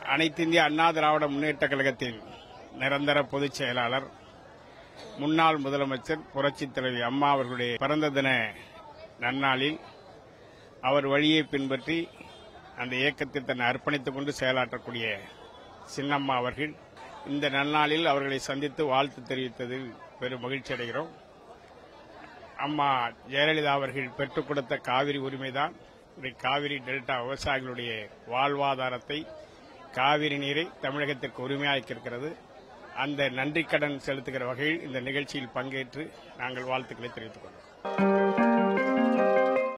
அனைத்து இந்திய அண்ணா திராவிட முன்னேற்ற கழகத்தின் நிரந்தர பொதுச் செயலாளர் முன்னாள் முதலமைச்சர் புரட்சித் தலைவி அம்மா அவர்களுடைய பிறந்த தின நன்னாளில் அவர் வழியை பின்பற்றி அந்த இயக்கத்தில் தன்னை அர்ப்பணித்துக் கொண்டு செயலாற்றக்கூடிய சின்னம்மா அவர்கள் இந்த நன்னாளில் அவர்களை சந்தித்து வாழ்த்து தெரிவித்ததில் பெரும் மகிழ்ச்சி அடைகிறோம் அம்மா ஜெயலலிதா அவர்கள் பெற்றுக் கொடுத்த காவிரி உரிமைதான் இன்றைக்கு காவிரி டெல்டா விவசாயிகளுடைய வாழ்வாதாரத்தை காவிரி நீரை தமிழகத்திற்கு உரிமையாக்கியிருக்கிறது அந்த நன்றிக்கடன் செலுத்துகிற வகையில் இந்த நிகழ்ச்சியில் பங்கேற்று நாங்கள் வாழ்த்துக்களை தெரிவித்துக் கொள்கிறோம்